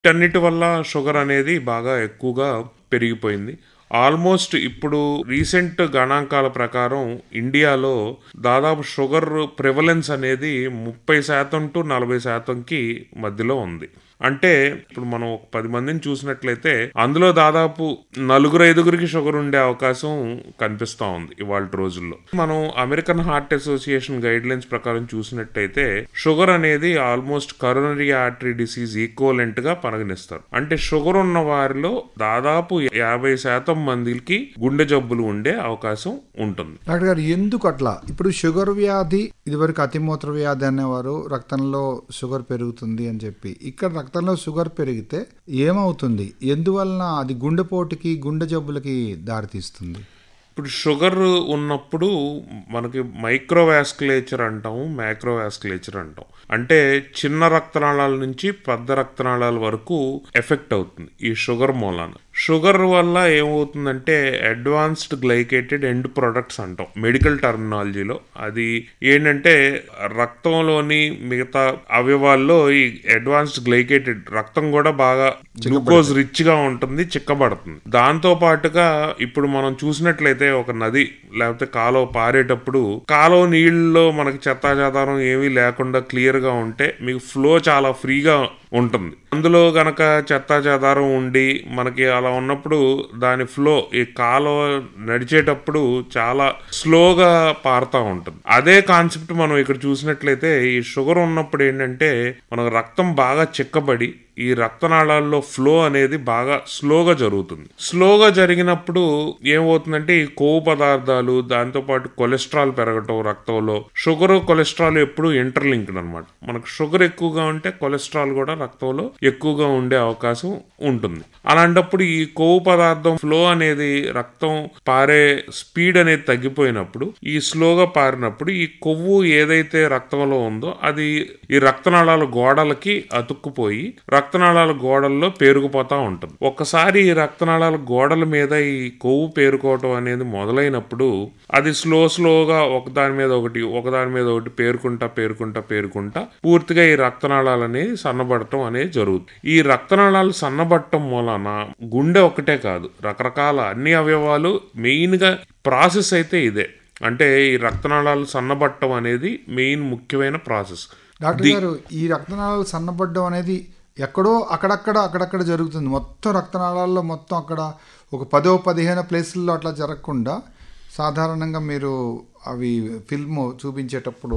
వీటన్నిటి వల్ల షుగర్ అనేది బాగా ఎక్కువగా పెరిగిపోయింది ఆల్మోస్ట్ ఇప్పుడు రీసెంట్ గణాంకాల ప్రకారం ఇండియాలో దాదాపు షుగర్ ప్రివలెన్స్ అనేది ముప్పై శాతం టు నలభై శాతంకి మధ్యలో ఉంది అంటే ఇప్పుడు మనం ఒక పది మందిని చూసినట్లయితే అందులో దాదాపు నలుగురు ఐదుగురికి షుగర్ ఉండే అవకాశం కనిపిస్తా ఉంది ఇవాళ రోజుల్లో మనం American Heart Association guidelines ప్రకారం చూసినట్టయితే షుగర్ అనేది almost coronary artery disease equivalent గా పరిగణిస్తారు అంటే షుగర్ ఉన్న వారిలో దాదాపు యాభై శాతం మందికి గుండె జబ్బులు ఉండే అవకాశం ఉంటుంది డాక్టర్ గారు ఎందుకు అట్లా ఇప్పుడు షుగర్ వ్యాధి ఇదివరకు అతిమూత్ర వ్యాధి అనేవారు రక్తంలో షుగర్ పెరుగుతుంది అని చెప్పి ఇక్కడ రక్తంలో షుగర్ పెరిగితే ఏమవుతుంది ఎందువలన అది గుండెపోటుకి గుండె జబ్బులకి దారితీస్తుంది ఇప్పుడు షుగర్ ఉన్నప్పుడు మనకి మైక్రోవాస్కులేచర్ అంటాము మైక్రోవాస్కులేచర్ అంటాం అంటే చిన్న రక్తనాళాల నుంచి పెద్ద రక్తనాళాల వరకు ఎఫెక్ట్ అవుతుంది ఈ షుగర్ మూలాన షుగర్ వల్ల ఏమవుతుందంటే అడ్వాన్స్డ్ గ్లైకేటెడ్ ఎండ్ ప్రొడక్ట్స్ అంటాం మెడికల్ టర్మినాలజీలో అది ఏంటంటే రక్తంలోని మిగతా అవయవాల్లో ఈ అడ్వాన్స్డ్ గ్లైకేటెడ్ రక్తం కూడా బాగా గ్లూకోజ్ రిచ్ గా ఉంటుంది చిక్కబడుతుంది దాంతో పాటుగా ఇప్పుడు మనం చూసినట్లయితే ఒక నది లేకపోతే కాలువ పారేటప్పుడు కాలువ నీళ్ళలో మనకి చెత్తా చెదారం ఏమీ లేకుండా క్లియర్ గా ఉంటే మీకు ఫ్లో చాలా ఫ్రీగా ఉంటుంది అందులో గనక చెత్తా చెదారం ఉండి మనకి అలా ఉన్నప్పుడు దాని ఫ్లో ఈ కాలువ నడిచేటప్పుడు చాలా స్లోగా పారుతూ ఉంటుంది అదే కాన్సెప్ట్ మనం ఇక్కడ చూసినట్లయితే ఈ షుగర్ ఉన్నప్పుడు ఏంటంటే మనకు రక్తం బాగా చిక్కబడి ఈ రక్తనాళాల్లో ఫ్లో అనేది బాగా స్లోగా జరుగుతుంది స్లోగా జరిగినప్పుడు ఏమవుతుందంటే ఈ కొవ్వు పదార్థాలు దాంతోపాటు కొలెస్ట్రాల్ పెరగటం రక్తంలో షుగర్ కొలెస్ట్రాల్ ఎప్పుడు ఇంటర్లింక్డ్ అనమాట మనకు షుగర్ ఎక్కువగా ఉంటే కొలెస్ట్రాల్ కూడా రక్తంలో ఎక్కువగా ఉండే అవకాశం ఉంటుంది అలాంటప్పుడు ఈ కొవ్వు పదార్థం ఫ్లో అనేది రక్తం పారే స్పీడ్ అనేది తగ్గిపోయినప్పుడు ఈ స్లోగా పారినప్పుడు ఈ కొవ్వు ఏదైతే రక్తంలో ఉందో అది ఈ రక్తనాళాల గోడలకి అతుక్కుపోయి రక్తనాళాల గోడల్లో పేరుకుపోతా ఉంటుంది ఒక్కసారి ఈ రక్తనాళాల గోడల మీద ఈ కొవ్వు పేరుకోవటం అనేది మొదలైనప్పుడు అది స్లో స్లోగా ఒకదాని మీద ఒకటి ఒకదాని మీద ఒకటి పేరుకుంటా పేరుకుంటా పేరుకుంటా పూర్తిగా ఈ రక్తనాళాలు అనేది సన్నబడటం అనేది జరుగుతుంది ఈ రక్తనాళాలు సన్నబడటం మూలన గుండె ఒకటే కాదు రకరకాల అన్ని అవయవాలు మెయిన్ గా ప్రాసెస్ అయితే ఇదే అంటే ఈ రక్తనాళాలు సన్నబడటం అనేది మెయిన్ ముఖ్యమైన ప్రాసెస్ డాక్టర్ గారు ఈ రక్తనాళాలు సన్నబడ్డం అనేది ఎక్కడో అక్కడక్కడ అక్కడక్కడ జరుగుతుంది మొత్తం రక్తనాళాల్లో మొత్తం అక్కడ ఒక పదో పదిహేను ప్లేసుల్లో అట్లా జరగకుండా సాధారణంగా మీరు అవి ఫిల్మ్ చూపించేటప్పుడు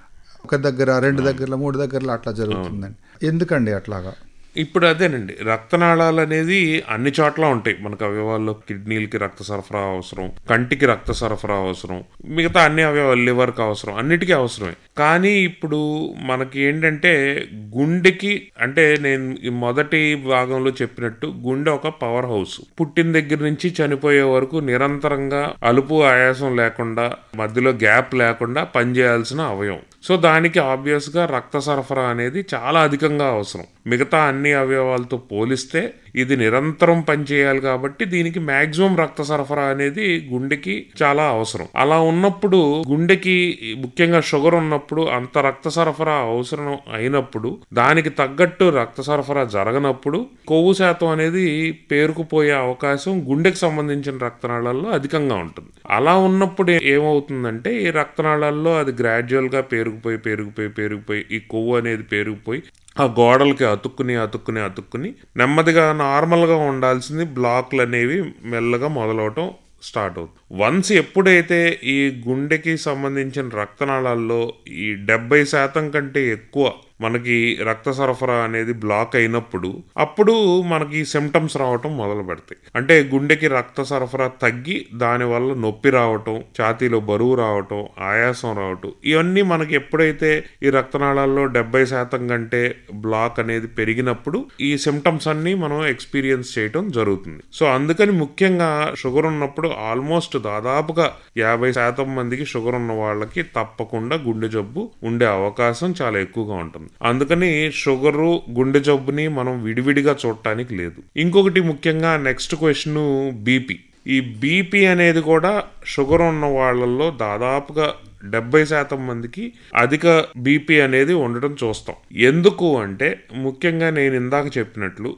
ఒక దగ్గర రెండు దగ్గర మూడు దగ్గరలో అట్లా జరుగుతుందండి ఎందుకండి అట్లాగా ఇప్పుడు అదేనండి రక్తనాళాలు అనేది అన్ని చోట్ల ఉంటాయి మనకు అవయవాల్లో కిడ్నీలకి రక్త సరఫరా అవసరం కంటికి రక్త సరఫరా అవసరం మిగతా అన్ని అవయవాలు లివర్కి అవసరం అన్నిటికీ అవసరమే కానీ ఇప్పుడు మనకి ఏంటంటే గుండెకి అంటే నేను ఈ మొదటి భాగంలో చెప్పినట్టు గుండె ఒక పవర్ హౌస్ పుట్టిన దగ్గర నుంచి చనిపోయే వరకు నిరంతరంగా అలుపు ఆయాసం లేకుండా మధ్యలో గ్యాప్ లేకుండా పనిచేయాల్సిన అవయవం సో దానికి ఆబ్వియస్ గా రక్త సరఫరా అనేది చాలా అధికంగా అవసరం మిగతా అన్ని అవయవాలతో పోలిస్తే ఇది నిరంతరం పనిచేయాలి కాబట్టి దీనికి మాక్సిమం రక్త సరఫరా అనేది గుండెకి చాలా అవసరం అలా ఉన్నప్పుడు గుండెకి ముఖ్యంగా షుగర్ ఉన్నప్పుడు అంత రక్త సరఫరా అవసరం అయినప్పుడు దానికి తగ్గట్టు రక్త సరఫరా జరగనప్పుడు కొవ్వు శాతం అనేది పేరుకుపోయే అవకాశం గుండెకి సంబంధించిన రక్తనాళాల్లో అధికంగా ఉంటుంది అలా ఉన్నప్పుడు ఏమవుతుందంటే ఈ రక్తనాళాల్లో అది గ్రాడ్యువల్ గా పేరుకుపోయి పేరుకుపోయి పేరుకుపోయి ఈ కొవ్వు అనేది పేరుకుపోయి ఆ గోడలకి అతుక్కుని అతుక్కుని అతుక్కుని నెమ్మదిగా నార్మల్గా ఉండాల్సింది బ్లాక్లు అనేవి మెల్లగా మొదలవటం స్టార్ట్ అవుతుంది వన్స్ ఎప్పుడైతే ఈ గుండెకి సంబంధించిన రక్తనాళాల్లో ఈ డెబ్బై శాతం కంటే ఎక్కువ మనకి రక్త సరఫరా అనేది బ్లాక్ అయినప్పుడు అప్పుడు మనకి సిమ్టమ్స్ రావటం మొదలు పెడతాయి అంటే గుండెకి రక్త సరఫరా తగ్గి దానివల్ల నొప్పి రావటం ఛాతీలో బరువు రావటం ఆయాసం రావటం ఇవన్నీ మనకి ఎప్పుడైతే ఈ రక్తనాళాల్లో డెబ్బై శాతం కంటే బ్లాక్ అనేది పెరిగినప్పుడు ఈ సిమ్టమ్స్ అన్ని మనం ఎక్స్పీరియన్స్ చేయటం జరుగుతుంది సో అందుకని ముఖ్యంగా షుగర్ ఉన్నప్పుడు ఆల్మోస్ట్ దాదాపుగా యాభై శాతం మందికి షుగర్ ఉన్న వాళ్ళకి తప్పకుండా గుండె జబ్బు ఉండే అవకాశం చాలా ఎక్కువగా ఉంటుంది అందుకని షుగరు గుండె జబ్బుని మనం విడివిడిగా చూడటానికి లేదు ఇంకొకటి ముఖ్యంగా నెక్స్ట్ క్వశ్చన్ బీపీ ఈ బీపీ అనేది కూడా షుగర్ ఉన్న వాళ్ళల్లో దాదాపుగా డెబ్బై శాతం మందికి అధిక బీపీ అనేది ఉండటం చూస్తాం ఎందుకు అంటే ముఖ్యంగా నేను ఇందాక చెప్పినట్లు